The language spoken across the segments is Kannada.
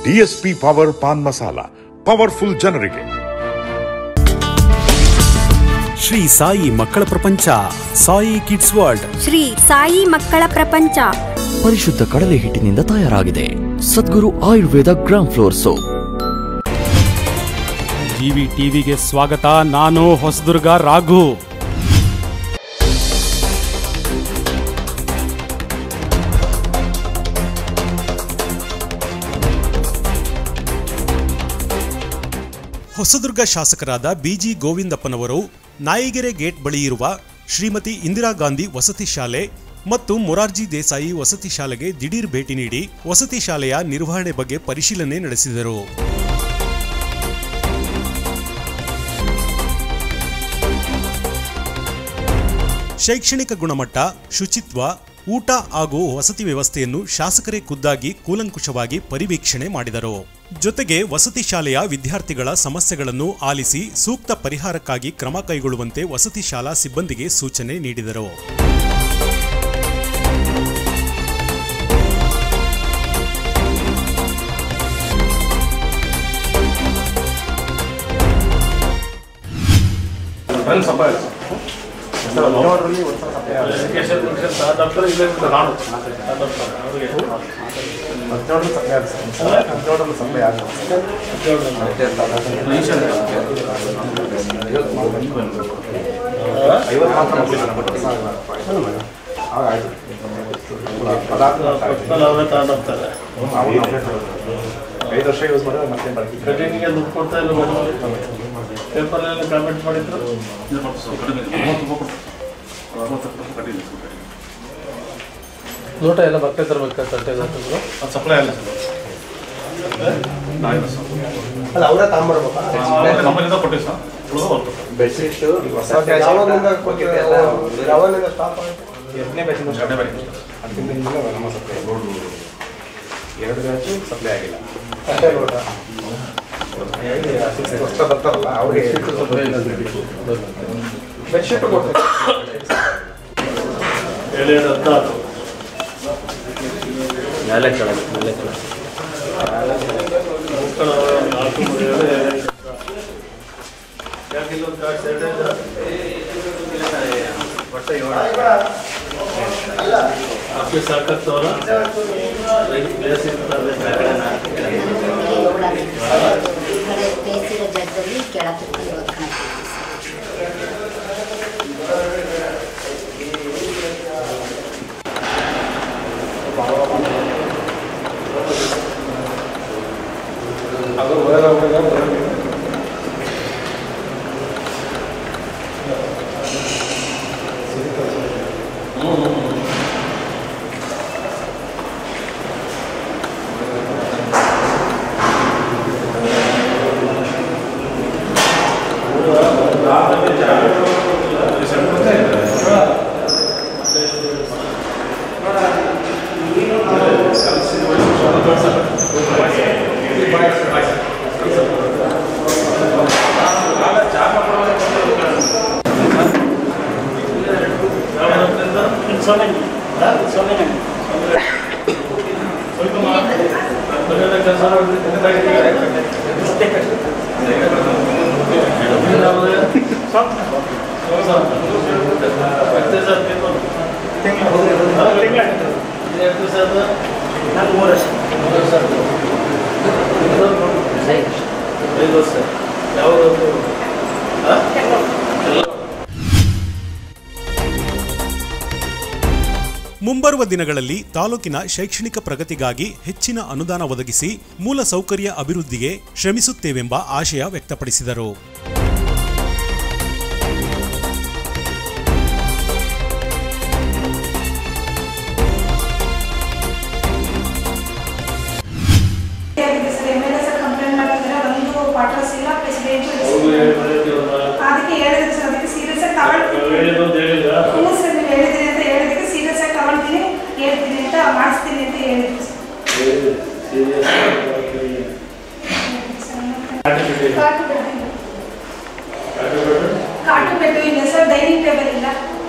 DSP power paan masala powerful ಜನರಿಗೆ ಶ್ರೀ ಸಾಯಿ ಮಕ್ಕಳ ಪ್ರಪಂಚ ಸಾಯಿ ಕಿಡ್ಸ್ ವರ್ಲ್ಡ್ ಶ್ರೀ ಸಾಯಿ ಮಕ್ಕಳ ಪ್ರಪಂಚ ಪರಿಶುದ್ಧ ಕಡಲೆ ಹಿಟ್ಟಿನಿಂದ ತಯಾರಾಗಿದೆ Sadguru Ayurveda gram flour soap TV ಟಿವಿಗೆ ಸ್ವಾಗತ ನಾನು ಹೊಸದುರ್ಗ ರಾಘು ಹೊಸದುರ್ಗ ಶಾಸಕರಾದ ಬಿಜಿ ಗೋವಿಂದಪ್ಪನವರು ನಾಯಿಗೆರೆ ಗೇಟ್ ಬಳಿ ಇರುವ ಶ್ರೀಮತಿ ಇಂದಿರಾ ಗಾಂಧಿ ವಸತಿ ಶಾಲೆ ಮತ್ತು ಮೊರಾರ್ಜಿ ದೇಸಾಯಿ ವಸತಿ ಶಾಲೆಗೆ ದಿಢೀರ್ ಭೇಟಿ ನೀಡಿ ವಸತಿ ಶಾಲೆಯ ನಿರ್ವಹಣೆ ಬಗ್ಗೆ ಪರಿಶೀಲನೆ ನಡೆಸಿದರು ಶೈಕ್ಷಣಿಕ ಗುಣಮಟ್ಟ ಶುಚಿತ್ವ ಊಟ ಹಾಗೂ ವಸತಿ ವ್ಯವಸ್ಥೆಯನ್ನು ಶಾಸಕರೇ ಖುದ್ದಾಗಿ ಕೂಲಂಕುಷವಾಗಿ ಪರಿವೀಕ್ಷಣೆ ಮಾಡಿದರು ಜೊತೆಗೆ ವಸತಿ ಶಾಲೆಯ ವಿದ್ಯಾರ್ಥಿಗಳ ಸಮಸ್ಯೆಗಳನ್ನು ಆಲಿಸಿ ಸೂಕ್ತ ಪರಿಹಾರಕ್ಕಾಗಿ ಕ್ರಮ ಕೈಗೊಳ್ಳುವಂತೆ ವಸತಿ ಶಾಲಾ ಸಿಬ್ಬಂದಿಗೆ ಸೂಚನೆ ನೀಡಿದರು ಐದು ವರ್ಷ ಯೂಸ್ ಮಾಡಿದ್ರೆ ಮತ್ತೆ ಬಳಕೆ ಕಟಿಂಗಿಗೆ ದುಡ್ಡು ಕೊಡ್ತಾ ಇಲ್ಲ ಪೇಪರ್ಲೆಲ್ಲ ಕಾಮೆಂಟ್ ಮಾಡಿದ್ರು ನೋಟ ಎಲ್ಲ ಬಟ್ಟೆ ತರಬೇಕು ತಟ್ಟೆ ತಟ್ಟೆಗಳು ಸಪ್ಲೈ ಅಲ್ಲ ಅಲ್ಲ ಅವರೇ ತಗೊಂಡ್ಬರ್ಬೇಕಾ ನಮ್ಮಲ್ಲಿಂದ ಕೊಟ್ಟಿವಿ ಸರ್ ಉಳಿದು ಹೊರತು ಬೆಡ್ಶೀಟ್ ಯಾವಾಗಿಂದ ಕೊಟ್ಟಿದ್ದೆಲ್ಲ ಯಾವಾಗಿಂದ ಸ್ಟಾಪ್ ಆಯ್ತು ಎರಡನೇ ಬ್ಯಾಚಿಂದ ಎರಡನೇ ಬ್ಯಾಚ್ ಅದಕ್ಕಿಂತ ಹಿಂದೆ ನಮ್ಮ ಸಪ್ಲೈ ಎರಡು ಬ್ಯಾಚು ಸಪ್ಲೈ ಆಗಿಲ್ಲ ಅಷ್ಟೇ ನೋಟ ಸಿಕ್ಸ್ ವರ್ಷ ಬರ್ತಾರಲ್ಲ ಅವ್ರಿಗೆ ಬೆಡ್ಶೀಟ್ ಕೊಡ್ತೀವಿ ಏಳು ಏಳು ಹದಿನಾರು ಮಕ್ಕಳ ನಾಲ್ಕು ಮೂರು ಏಳು ಏಳು ಎಂಟು. ಯಾಕೆ ಇಲ್ಲೊಂದು ಕಾರ್ಡ್ ಸೈಡ್ ಇದೆ? ಆಫೀಸ್ ಹಾಕತ್ತವ್ರ ಪ್ಲೇಸ್ ಇರ್ತದೆ ಈ ಕಡೆ ಬೇಸಿರೋ ಜಾಗದಲ್ಲಿ ಕೆಳಕ್ಕೆ ಐದು ವರ್ಷ ಯಾವುದು ಮುಂಬರುವ ದಿನಗಳಲ್ಲಿ ತಾಲೂಕಿನ ಶೈಕ್ಷಣಿಕ ಪ್ರಗತಿಗಾಗಿ ಹೆಚ್ಚಿನ ಅನುದಾನ ಒದಗಿಸಿ ಮೂಲ ಸೌಕರ್ಯ ಅಭಿವೃದ್ಧಿಗೆ ಶ್ರಮಿಸುತ್ತೇವೆಂಬ ಆಶಯ ವ್ಯಕ್ತಪಡಿಸಿದರು ಕಂಪ್ಲೇಂಟ್ ಮಾಡಿದ್ರೆ ಒಂದು ಕ್ವಾರ್ಟರ್ಸ್ ಇಲ್ಲ ಪ್ರೆಸಿಡೆಂಟ್ ಅವ್ರು ಹೇಳಿದ್ರು ಅದಕ್ಕೆ ಹೇಳಿದ್ರೆ ಸರ್ ಅದಕ್ಕೆ ಸೀರಿಯಸ್ ಆಗಿ ತಗೊಳ್ತೀನಿ ಹೇಳಿದ್ದು ಹೇಳಿಲ್ಲ ಹ್ಞೂ ಸರ್ ನೀವು ಹೇಳಿದ್ರಿ ಅಂತ ಹೇಳಿದಕ್ಕೆ ಸೀರಿಯಸ್ ಆಗಿ ತಗೊಳ್ತೀನಿ ಹೇಳ್ತೀನಿ ಅಂತ ಮಾಡಿಸ್ತೀನಿ ಅಂತ ಹೇಳಿದ್ರು ಸರ್ ಕಾಟು ಬೆಡ್ ಇಲ್ಲ. ಕಾಟು ಬೆಡ್ ಇಲ್ಲ ಸರ್ ಡೈನಿಂಗ್ ಟೇಬಲ್ ಇಲ್ಲ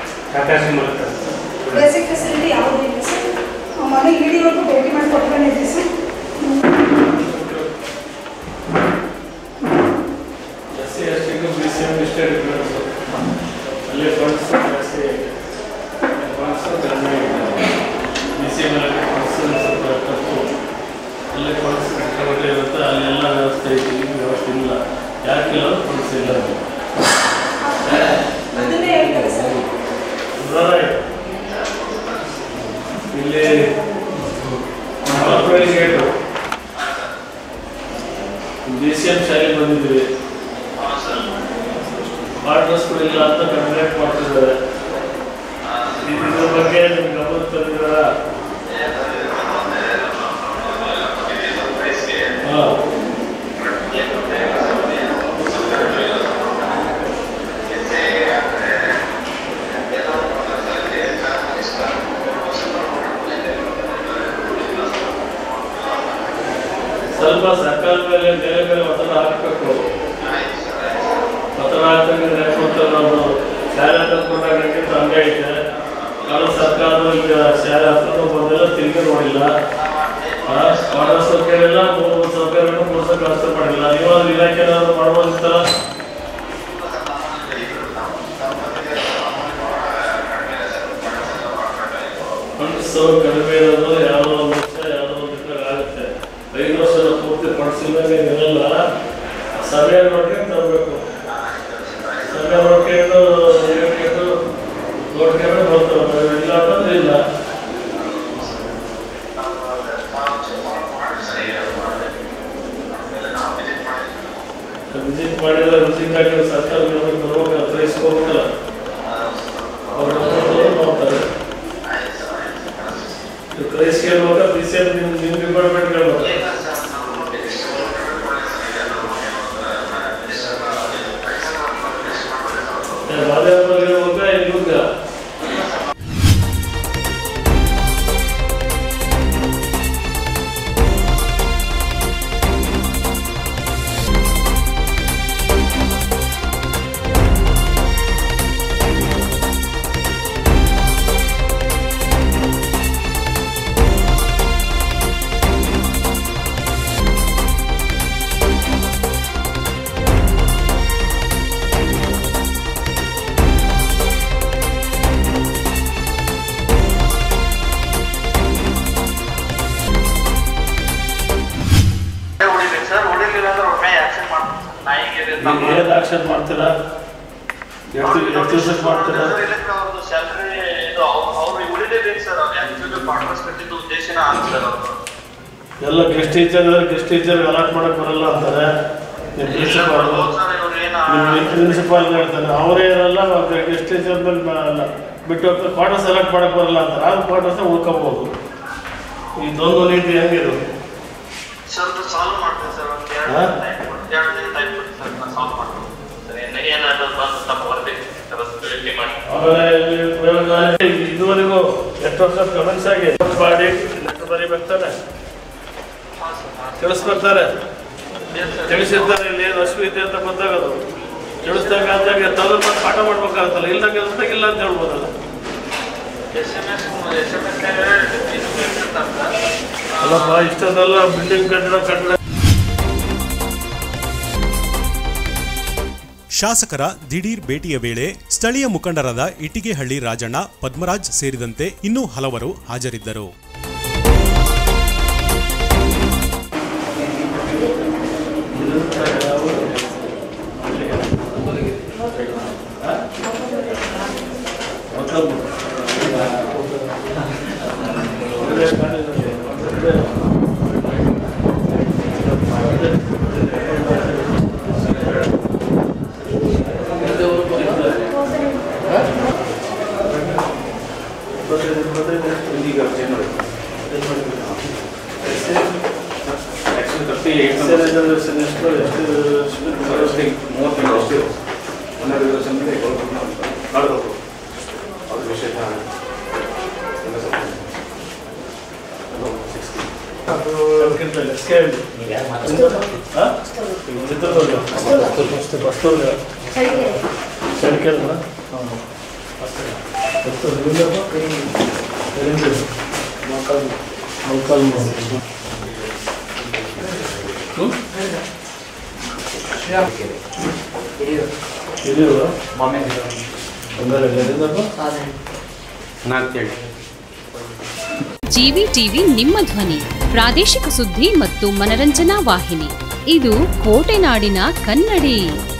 ಬೇಸಿಕ್ ಫೆಸಿಲಿಟಿ ಯಾವುದೂ ಇಲ್ಲ ಸರ್ ಮನೆ ಇಡಿವರೆಗೂ ಭೇಟಿ ಮಾಡಿ ಕೊಟ್ಕೊಂಡಿದ್ದೆ ಸರ್ ಅಲ್ಲಿ ಕೊಡಿಸಿ ಇರುತ್ತೆ ಅಲ್ಲೆಲ್ಲ ವ್ಯವಸ್ಥೆ ಐತಿ ಇಲ್ಲಿ ವ್ಯವಸ್ಥೆ ಇಲ್ಲ ಯಾಕಿಲ್ಲ ಕೊಡಿಸಿಲ್ಲ ಅದನ್ನೇ ಹೇಳ್ತಾರೆ ಸರ್ Right. ಇಲ್ಲಿ corporate gate B C M ಶಾಲೆ ಬಂದಿದ್ವಿ ವಾಟರ್ಸ್ಗಳು ಇಲ್ಲ ಅಂತ ಕಂಪ್ಲೇಂಟ್ ಮಾಡ್ತಿದ್ದಾರೆ ಇದ್ರ ಬಗ್ಗೆ ನಿಮ್ಗೆ ಗಮನ ತಂದಿದ್ದಾರಾ ಹಾಂ ಸ್ವಲ್ಪ ಸರ್ಕಾರ ಮೇಲೆ ಬೇರೆ ಬೇರೆ ಒತ್ತಡ ಹಾಕಬೇಕು ಒತ್ತಡ ಹಾಕ್ತಂಗೆ ನೆಟ್ಕೊತ ನಾವು ಶಾಲೆ ತಂದ್ಕೊಂಡಾಗಕ್ಕೆ ಹಂಗೆ ಐತೆ ಕಾರಣ ಸರ್ಕಾರ ಈಗ ಶಾಲೆ ಹತ್ರ ಬಂದೆಲ್ಲ ತಿರುಗಿ ನೋಡಿಲ್ಲ ವಾಟರ್ ಸೌಕರ್ಯ ಇಲ್ಲ ಮೂರು ಸೌಕರ್ಯವನ್ನು ಕೊಡ್ಸೋಕೆ ವ್ಯವಸ್ಥೆ ಮಾಡಿಲ್ಲ ನೀವಾದ್ರೂ ಇಲಾಖೆ ಏನಾದ್ರು ಮಾಡ್ಬೋದಿತ್ತಲ್ಲ ಫಂಡ್ಸು ಕಡಿಮೆ ಇರೋದು ಯಾವುದೋ ಒಂದು ವರ್ಷ ಯಾವುದೋ ಒಂದು ಇದ್ರಲ್ಲಿ ಆಗುತ್ತೆ ಐದು ವರ್ಷದ ಪೂರ್ತಿ ಪಡಿಸಿದಂಗೆ ಇರಲ್ಲ ಸಭೆ ನೋಡ್ಕೊಂಡು ತರಬೇಕು ಸಭೆ ನೋಡ್ಕೊಂಡು ಹೇಳ್ಕೊಂಡು ನೋಡ್ಕೊಂಡು ಬರ್ತಾರೆ ಇಲ್ಲ ಅಂತಂದ್ರೆ ಇಲ್ಲ ವಿಸಿಟ್ ಮಾಡಿದ್ರೆ ವಿಸಿಟ್ ಹಾಕಿದ್ರೆ ಸರ್ಕಾರ ಬರ್ಬೇಕು ಗ್ರಹಿಸ್ಕೋಬೇಕಲ್ಲ ಅವ್ರು ನೋಡ್ತಾರೆ ಗ್ರಹಿಸ್ಕೊಳ್ಬೇಕಾ ಬಿ ಸಿ ಎಂ ನಿಮ್ಮ ನಿಮ್ಮ ಡಿಪಾರ್ಟ್ಮೆಂಟ್ ಹೇಳ್ಬೇಕು ಮಾದೇವರಿಗೆ ಹೇಳ್ಬೇಕಾ ಇಲ್ಲಿಗ ಹೊಡಿಬೇಕು ಸರ್ ಹೊಡಿಲಿಲ್ಲ ಅಂದ್ರೆ ಒಮ್ಮೆ ಆಕ್ಷನ್ ಮಾಡ್ತೀನಿ ಸರ್ ನಾಯಿಗೆ ಏನು ಆಕ್ಷನ್ ಮಾಡ್ತೀರಾ ಎಷ್ಟು ಎಷ್ಟು ದಿವಸಕ್ಕೆ ಮಾಡ್ತೀರಾ ಅವ್ರದ್ದು ಸ್ಯಾಲ್ರಿ ಇದು ಅವ್ರು ಉಳಿಲೇಬೇಕು ಸರ್ ಅವ್ರು ಆಕ್ಚುಲಿ ಕಾಂಗ್ರೆಸ್ ಕಟ್ಟಿದ್ದು ಉದ್ದೇಶನ ಆಗ ಸರ್ ಅವರು ಎಲ್ಲ guest teacher guest teacher allot ಮಾಡಕ್ ಬರಲ್ಲ ಅಂತಾರೆ ನಿಮ್ಮ ಪ್ರಿನ್ಸಿಪಾಲ್ ಸರ್ ಇವ್ರು ಏನು ನಿಮ್ಮ ಪ್ರಿನ್ಸಿಪಾಲ್ ಹೇಳ್ತಾನೆ ಅವರೇ ಇರಲ್ಲ ಗೆಸ್ಟ್ ಟೀಚರ್ ಮೇಲೆ ಮ- ಬಿಟ್ಟು ಕ್ವಾರ್ಟರ್ಸ್ ಸೆಲೆಕ್ಟ್ ಮಾಡಕ್ ಬರಲ್ಲ ಅಂತಾರೆ ಆಗ ಕ್ವಾರ್ಟರ್ಸ್ ಉಳ್ಕೋಬಹುದು ಇದೊಂದು ನೀತಿ ಹೆಂಗಿದು ಸರ್ ಸಾಲ್ವ್ ಮಾಡ್ತೀನಿ ಸರ್ ಒಂದು ಎರಡು ಹಾ? ದಿನ ಟೈಮ್ ಕೊಡಿ ಎರಡು ದಿನ ಟೈಮ್ ಕೊಡಿ ಸರ್ ನಾನು ಸಾಲ್ವ್ ಮಾಡ್ತೀನಿ ಸರ್ ಏನು ಏನಾದ್ರು ಬಂದು ತಮ್ಮ ವರದಿ ಭೇಟಿ ಮಾಡಿ ಆಮೇಲೆ ಇಲ್ಲಿ ಪ್ರಯೋಗಾಲಯ ಇದುವರೆಗೂ ಎಷ್ಟು ವರ್ಷ ಕಮೆಂಟ್ಸ್ ಆಗಿ ಮಾಡಿ ಲೆಟರ್ ಬರೀಬೇಕು ತಾನೆ ತಿಳಿಸ್ಬೇಕಾರೆ ತಿಳಿಸಿರ್ತಾರೆ ಇಲ್ಲಿ ಏನು ಹಸಿವು ಇದೆ ಅಂತ ಗೊತ್ತಾಗೋದು ತಿಳಿಸ್ದಾಗ ಆದಾಗ ತಲೆ ಮತ್ತೆ ಪಾಠ ಮಾಡ್ಬೇಕಾಗತ್ತಲ್ಲ ಇಲ್ದಂಗೆ ಇಲ್ದಾಗ ಇಲ್ಲ ಅಂತ ಹೇಳ್ಬೋದಲ್ಲ S M S S M S ಅಲ್ಲಪ್ಪ ಇಷ್ಟೊಂದೆಲ್ಲ ಬಿಲ್ಡಿಂಗ್ ಕಟ್ಟಡ ಕಟ್ಟಡ ಶಾಸಕರ ದಿಢೀರ್ ಭೇಟಿಯ ವೇಳೆ ಸ್ಥಳೀಯ ಮುಖಂಡರಾದ ಇಟಿಗೆಹಳ್ಳಿ ರಾಜಣ್ಣ ಪದ್ಮರಾಜ್ ಸೇರಿದಂತೆ ಇನ್ನೂ ಹಲವರು ಹಾಜರಿದ್ದರು ಈಗ ಜನವರಿ ಆ್ಯಕ್ಚುಲಿ ತರ್ಟಿ ಏಯ್ಟ್ ಮೂವತ್ತೆಂಟು ಅಷ್ಟು ಹನ್ನೆರಡು ರಿಸರ್ವೇಷನ್ ಮಾಡಬೇಕು ಅದು ವಿಶೇಷ ಎಲ್ಲ ಸ್ವಲ್ಪ ಜಿವಿ ಟಿವಿ ನಿಮ್ಮ ಧ್ವನಿ ಪ್ರಾದೇಶಿಕ ಸುದ್ದಿ ಮತ್ತು ಮನರಂಜನಾ ವಾಹಿನಿ ಇದು ಕೋಟೆನಾಡಿನ ಕನ್ನಡಿ